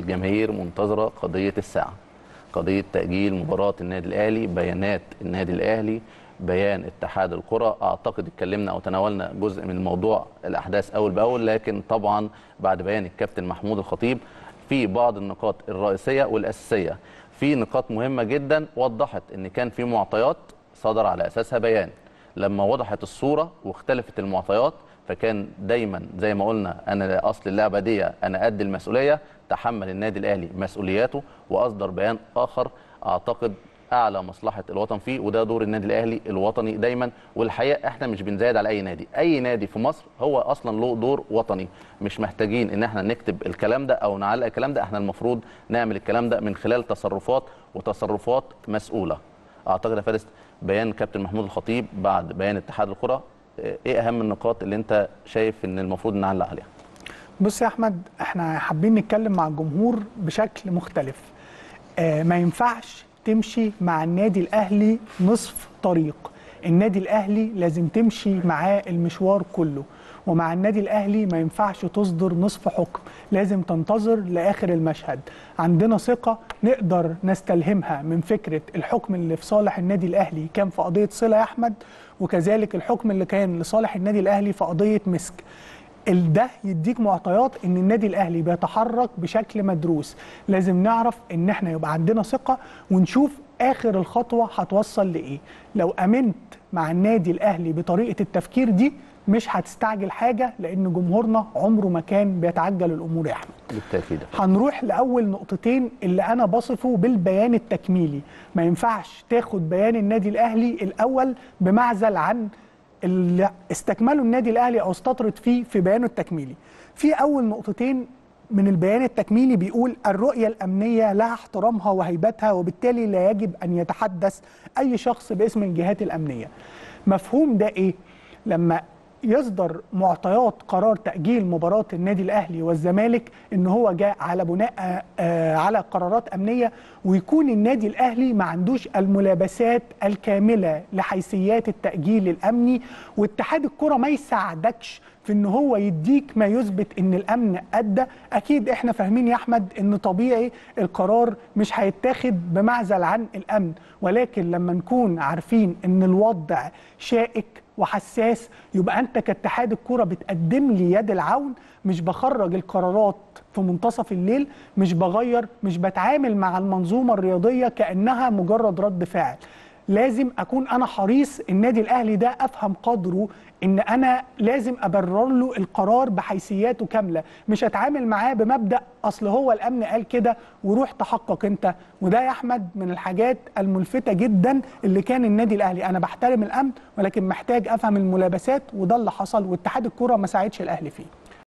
الجماهير منتظره قضيه الساعه قضيه تاجيل مباراه النادي الاهلي بيانات النادي الاهلي بيان اتحاد الكره اعتقد اتكلمنا او تناولنا جزء من الموضوع الاحداث اول باول لكن طبعا بعد بيان الكابتن محمود الخطيب في بعض النقاط الرئيسيه والاساسيه في نقاط مهمه جدا وضحت ان كان في معطيات صدر على اساسها بيان لما وضحت الصوره واختلفت المعطيات فكان دايما زي ما قلنا انا اصل اللعبه دي انا قد المسؤوليه تحمل النادي الاهلي مسؤولياته واصدر بيان اخر اعتقد اعلى مصلحه الوطن فيه وده دور النادي الاهلي الوطني دايما والحقيقه احنا مش بنزايد على اي نادي اي نادي في مصر هو اصلا له دور وطني مش محتاجين ان احنا نكتب الكلام ده او نعلق الكلام ده احنا المفروض نعمل الكلام ده من خلال تصرفات وتصرفات مسؤوله اعتقد يا فارس بيان كابتن محمود الخطيب بعد بيان اتحاد الكره ايه اهم النقاط اللي انت شايف ان المفروض نعلق عليها بص يا احمد احنا حابين نتكلم مع الجمهور بشكل مختلف آه ما ينفعش تمشي مع النادي الاهلي نصف طريق النادي الاهلي لازم تمشي معاه المشوار كله ومع النادي الاهلي ما ينفعش تصدر نصف حكم لازم تنتظر لاخر المشهد عندنا ثقه نقدر نستلهمها من فكره الحكم اللي في صالح النادي الاهلي كان في قضيه صله يا احمد وكذلك الحكم اللي كان لصالح النادي الاهلي في قضيه مسك ده يديك معطيات ان النادي الاهلي بيتحرك بشكل مدروس لازم نعرف ان احنا يبقى عندنا ثقه ونشوف اخر الخطوه هتوصل لايه لو امنت مع النادي الاهلي بطريقه التفكير دي مش هتستعجل حاجه لان جمهورنا عمره ما كان بيتعجل الامور يا احمد بالتاكيد هنروح لاول نقطتين اللي انا بصفه بالبيان التكميلي ما ينفعش تاخد بيان النادي الاهلي الاول بمعزل عن اللي استكمله النادي الاهلي او استطرد فيه في بيانه التكميلي في اول نقطتين من البيان التكميلي بيقول الرؤية الأمنية لها احترامها وهيبتها وبالتالي لا يجب أن يتحدث أي شخص باسم الجهات الأمنية مفهوم ده إيه؟ لما يصدر معطيات قرار تأجيل مباراة النادي الأهلي والزمالك إن هو جاء على بناء آه على قرارات أمنية ويكون النادي الأهلي ما عندوش الملابسات الكاملة لحيثيات التأجيل الأمني واتحاد الكرة ما يساعدكش في ان هو يديك ما يثبت ان الامن ادى اكيد احنا فاهمين يا احمد ان طبيعي القرار مش هيتاخد بمعزل عن الامن ولكن لما نكون عارفين ان الوضع شائك وحساس يبقى انت كاتحاد الكوره بتقدم لي يد العون مش بخرج القرارات في منتصف الليل مش بغير مش بتعامل مع المنظومه الرياضيه كانها مجرد رد فعل لازم اكون انا حريص النادي الاهلي ده افهم قدره ان انا لازم ابرر له القرار بحيثياته كامله مش اتعامل معاه بمبدا اصل هو الامن قال كده وروح تحقق انت وده يا احمد من الحاجات الملفته جدا اللي كان النادي الاهلي انا بحترم الامن ولكن محتاج افهم الملابسات وده اللي حصل واتحاد الكره ما ساعدش الاهلي فيه